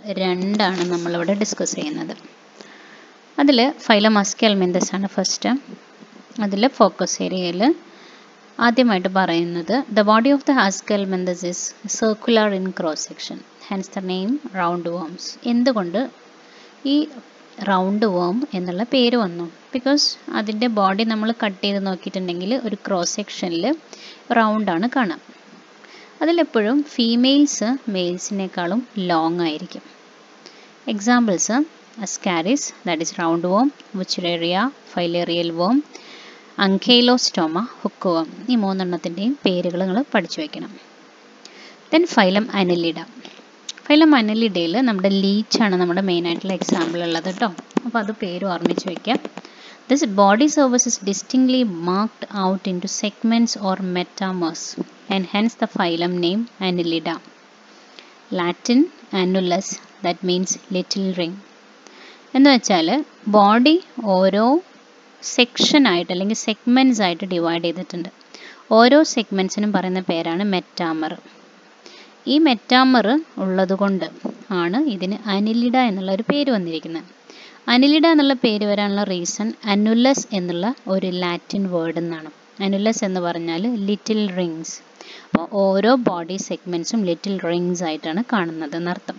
രണ്ടാണ് നമ്മളിവിടെ ഡിസ്കസ് ചെയ്യുന്നത് അതിൽ ഫൈലം അസ്കെൽമെന്തസ് ആണ് ഫസ്റ്റ് അതിൽ ഫോക്കസ് ഏരിയയിൽ ആദ്യമായിട്ട് പറയുന്നത് the body of the aschelminthes is circular in cross section hence the name round worms എന്തുകൊണ്ട് ഈ റൗണ്ട് വേം എന്നുള്ള പേര് വന്നു ബിക്കോസ് അതിൻ്റെ ബോഡി നമ്മൾ കട്ട് ചെയ്ത് നോക്കിയിട്ടുണ്ടെങ്കിൽ ഒരു ക്രോസ് സെക്ഷനിൽ റൗണ്ടാണ് കാണാം അതിലെപ്പോഴും ഫീമെയിൽസ് മെയിൽസിനേക്കാളും ലോങ് ആയിരിക്കും examples ascaris that is round worm wuchereria filarial worm ancylostoma hookworm ഈ മൂന്നെണ്ണത്തിൻ്റെയും പേരുകൾ നിങ്ങൾ പഠിച്ചു വയ്ക്കണം ദെൻ ഫൈലം അനലിഡ ഫൈലം അനലിഡയിൽ നമ്മുടെ ലീച്ചാണ് നമ്മുടെ മെയിൻ ആയിട്ടുള്ള എക്സാമ്പിൾ ഉള്ളത് കേട്ടോ അപ്പോൾ അത് പേര് ഓർമ്മിച്ച് വയ്ക്കാം this body surface is distinctly marked out into segments or metameres and hence the phylum name Annelida Latin annulus that means little ring എന്ന് വെച്ചാൽ ബോഡി ഓരോ സെക്ഷനായിട്ട് അല്ലെങ്കിൽ സെഗ്മെൻറ്റ്സ് ആയിട്ട് ഡിവൈഡ് ചെയ്തിട്ടുണ്ട് ഓരോ സെഗ്മെൻറ്റ്സിനും പറയുന്ന പേരാണ് മെറ്റാമർ ഈ മെറ്റാമർ ഉള്ളതുകൊണ്ട് ആണ് ഇതിന് അനിലിഡ എന്നുള്ള ഒരു പേര് വന്നിരിക്കുന്നത് അനിലിഡ എന്നുള്ള പേര് വരാനുള്ള റീസൺ അനുലസ് എന്നുള്ള ഒരു ലാറ്റിൻ വേർഡ് എന്നാണ് അനുലസ് എന്ന് പറഞ്ഞാൽ ലിറ്റിൽ റിങ്സ് അപ്പോൾ ഓരോ ബോഡി സെഗ്മെൻറ്റ്സും ലിറ്റിൽ റിങ്സ് ആയിട്ടാണ് കാണുന്നത് എന്നർത്ഥം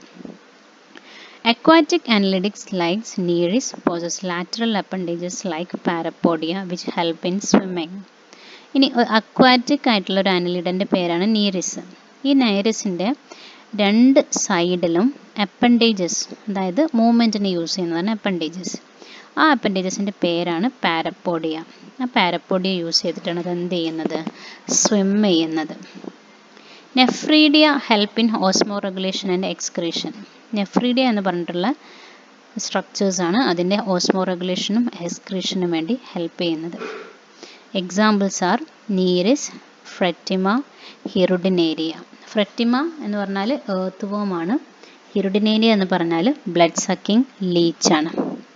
Aquatic analytics like Nereis possess lateral appendages like parapodia which help in swimming. ഇനി അക്വാറ്റിക് ആയിട്ടുള്ള ഒരു അനലിഡൻ്റെ പേരാണ് നീറിസ് ഈ നൈറിസിൻ്റെ രണ്ട് സൈഡിലും അപ്പൻഡേജസ് അതായത് മൂവ്മെൻറ്റിന് യൂസ് ചെയ്യുന്നതാണ് അപ്പൻഡേജസ് ആ അപ്പൻഡേജസിൻ്റെ പേരാണ് പാരപ്പോഡിയ ആ പാരപ്പോഡിയ യൂസ് ചെയ്തിട്ടാണ് അത് എന്ത് ചെയ്യുന്നത് സ്വിം ചെയ്യുന്നത് nephridia help in osmoregulation and excretion nephridia എന്ന് പറഞ്ഞിട്ടുള്ള സ്ട്രക്ചേഴ്സാണ് അതിൻ്റെ ഓസ്മോ റെഗുലേഷനും എക്സ്ക്രീഷനും വേണ്ടി ഹെൽപ്പ് ചെയ്യുന്നത് എക്സാമ്പിൾസ് ആർ നീരിസ് ഫ്രെറ്റിമ ഹിറുഡിനേരിയ ഫ്രെറ്റിമ എന്ന് പറഞ്ഞാൽ ഏർത്ത് വോമാണ് ഹിറുഡിനേരിയ എന്ന് പറഞ്ഞാൽ ബ്ലഡ് സക്കിംഗ് ലീച്ചാണ്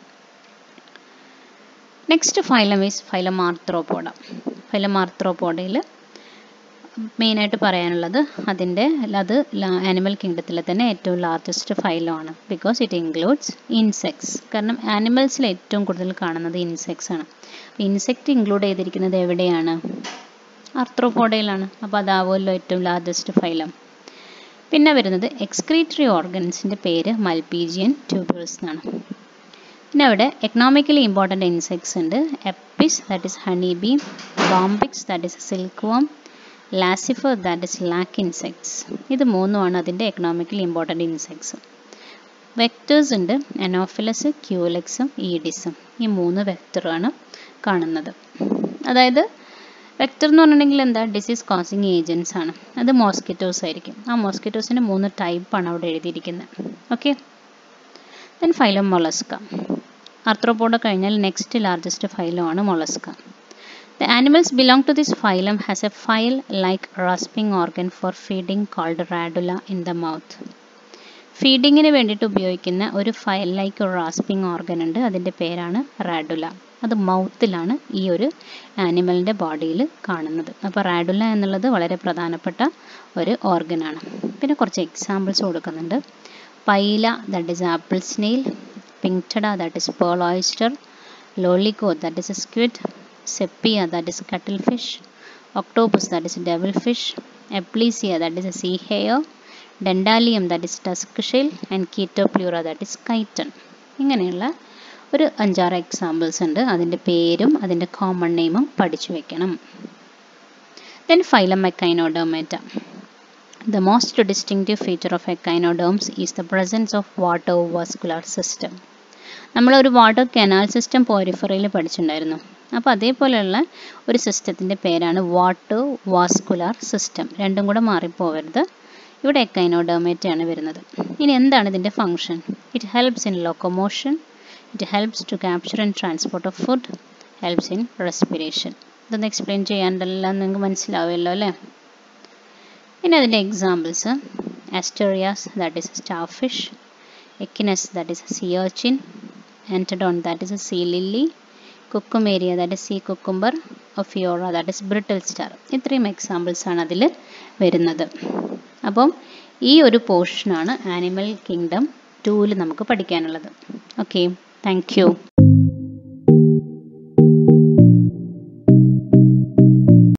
next phylum is phylum Arthropoda phylum ആർത്രോപോഡയിൽ മെയിനായിട്ട് പറയാനുള്ളത് അതിൻ്റെ അത് ആനിമൽ കിങ്ഡത്തിലെ തന്നെ ഏറ്റവും ലാർജസ്റ്റ് ഫൈലമാണ് ബിക്കോസ് ഇറ്റ് ഇൻക്ലൂഡ്സ് ഇൻസെക്ട്സ് കാരണം ആനിമൽസിൽ ഏറ്റവും കൂടുതൽ കാണുന്നത് ഇൻസെക്ട്സ് ആണ് അപ്പോൾ ഇൻസെക്റ്റ് ഇൻക്ലൂഡ് ചെയ്തിരിക്കുന്നത് എവിടെയാണ് ആർത്രോപോഡയിലാണ് അപ്പോൾ അതാവുമല്ലോ ഏറ്റവും ലാർജസ്റ്റ് ഫൈലം പിന്നെ വരുന്നത് എക്സ്ക്രീറ്ററി ഓർഗൻസിൻ്റെ പേര് മൽപീജിയൻ ട്യൂബിൾസ് എന്നാണ് പിന്നെ അവിടെ എക്കണോമിക്കലി ഇമ്പോർട്ടൻ്റ് ഇൻസെക്ട്സ് ഉണ്ട് Apis that is honey bee Bombyx that is silk worm Laccifer that is lac insects ഇത് മൂന്നുമാണ് അതിൻ്റെ എക്കണോമിക്കലി ഇമ്പോർട്ടൻ്റ് ഇൻസെക്ട്സ് വെക്ടേഴ്സ് ഉണ്ട് അനോഫിലസ് ക്യൂലെക്സും ഈഡിസും ഈ മൂന്ന് വെക്ടറാണ് കാണുന്നത് അതായത് വെക്ടർ എന്ന് പറഞ്ഞിട്ടുണ്ടെങ്കിൽ എന്താ ഡിസീസ് കോസിങ് ഏജൻസ് ആണ് അത് മോസ്കിറ്റോസ് ആയിരിക്കും ആ മോസ്കിറ്റോസിൻ്റെ മൂന്ന് ടൈപ്പാണ് അവിടെ എഴുതിയിരിക്കുന്നത് okay then phylum Mollusca Arthropoda കഴിഞ്ഞാൽ നെക്സ്റ്റ് ലാർജസ്റ്റ് ഫൈലമാണ് Mollusca The animals belong to this phylum has a file-like rasping organ for feeding called radula in the mouth. ഫീഡിങ്ങിന് വേണ്ടിയിട്ട് ഉപയോഗിക്കുന്ന ഒരു ഫയൽ ലൈക്ക് റാസ്പിംഗ് ഓർഗൻ ഉണ്ട് അതിൻ്റെ പേരാണ് റാഡുല അത് മൗത്തിലാണ് ഈ ഒരു ആനിമലിൻ്റെ ബോഡിയിൽ കാണുന്നത് അപ്പോൾ റാഡുല എന്നുള്ളത് വളരെ പ്രധാനപ്പെട്ട ഒരു ഓർഗനാണ് പിന്നെ കുറച്ച് എക്സാമ്പിൾസ് കൊടുക്കുന്നുണ്ട് Pila that is apple snail Pinctada that is pearl oyster Loligo that is squid sepia that is cuttlefish, octopus that is devilfish, Eplesia that is a sea hare, Dendalium that is tusk shell and Ketopleura that is chiton. ഇങ്ങനെയുള്ള ഒരു അഞ്ചാറ് examples ഉണ്ട് അതിൻ്റെ പേരും അതിൻ്റെ common നെയിമും പഠിച്ചു വെക്കണം then phylum Echinodermata The most distinctive feature of echinoderms is the presence of water vascular system. നമ്മളൊരു വാട്ടർ കനാൽ സിസ്റ്റം പോരിഫറയിൽ പഠിച്ചിട്ടുണ്ടായിരുന്നു അപ്പോൾ അതേപോലെയുള്ള ഒരു സിസ്റ്റത്തിൻ്റെ പേരാണ് വാട്ടർ വാസ്കുലാർ സിസ്റ്റം രണ്ടും കൂടെ മാറിപ്പോവരുത് ഇവിടെ എക്കൈനോഡോമേറ്റയാണ് വരുന്നത് ഇനി എന്താണ് ഇതിൻ്റെ function it helps in locomotion it helps to capture and transport of food helps in respiration ഇതൊന്ന് എക്സ്പ്ലെയിൻ ചെയ്യാണ്ടെല്ലാം നിങ്ങൾക്ക് മനസ്സിലാവുമല്ലോ അല്ലേ ഇനി അതിൻ്റെ examples Asterias that is star fish Echinus that is sea urchin Antedon that is sea lily Cucumaria that is sea cucumber Ophiura that is brittle star ഇത്രയും examples ആണ് അതിൽ വരുന്നത് അപ്പം ഈ ഒരു പോർഷനാണ് ആനിമൽ കിങ്ഡം ടൂവിൽ നമുക്ക് പഠിക്കാനുള്ളത് ഓക്കെ താങ്ക് യു